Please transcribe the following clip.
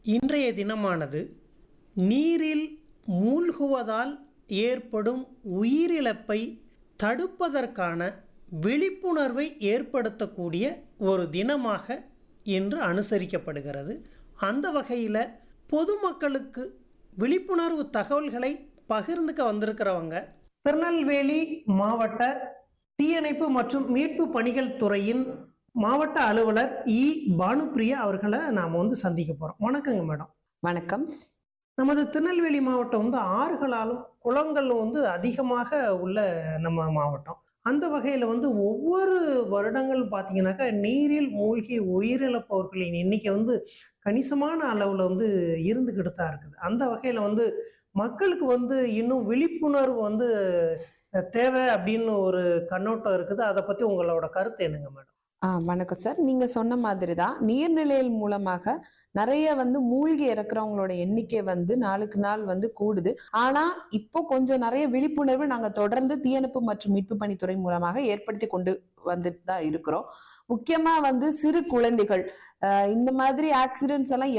இன்றைய தினமானது நீரில் மூழ்குவதால் ஏற்படும் உயிரிழப்பை தடுப்பதற்கான விழிப்புணர்வை ஏற்படுத்தக்கூடிய ஒரு தினமாக இன்று அனுசரிக்கப்படுகிறது அந்த வகையில் பொதுமக்களுக்கு விழிப்புணர்வு தகவல்களை பகிர்ந்துக்க வந்திருக்கிறவங்க திருநெல்வேலி மாவட்ட தீயணைப்பு மற்றும் மீட்பு பணிகள் துறையின் மாவட்ட அலுவலர் இ பானுப்பிரியா அவர்களை நாம் வந்து சந்திக்க போகிறோம் வணக்கங்க மேடம் வணக்கம் நமது திருநெல்வேலி மாவட்டம் வந்து ஆறுகளாலும் குளங்களும் வந்து அதிகமாக உள்ள நம்ம மாவட்டம் அந்த வகையில் வந்து ஒவ்வொரு வருடங்கள் பார்த்தீங்கன்னாக்கா நீரில் மூழ்கி உயிரிழப்பவர்களின் எண்ணிக்கை வந்து கணிசமான அளவில் வந்து இருந்துக்கிட்டு தான் இருக்குது அந்த வகையில் வந்து மக்களுக்கு வந்து இன்னும் விழிப்புணர்வு வந்து தேவை அப்படின்னு ஒரு கண்ணோட்டம் இருக்குது அதை பற்றி உங்களோட கருத்து என்னங்க மேடம் ஆ வணக்கம் சார் நீங்க சொன்ன மாதிரி தான் நீர்நிலைகள் மூலமாக நிறைய வந்து மூழ்கி இறக்குறவங்களோட எண்ணிக்கை வந்து நாளுக்கு நாள் வந்து கூடுது ஆனா இப்போ கொஞ்சம் நிறைய விழிப்புணர்வு நாங்க தொடர்ந்து தீயணைப்பு மற்றும் மீட்பு பணித்துறை மூலமாக ஏற்படுத்தி கொண்டு வந்துட்டு தான் இருக்கிறோம் முக்கியமா வந்து சிறு குழந்தைகள் ஆஹ் இந்த மாதிரி ஆக்சிடென்ட்ஸ் எல்லாம்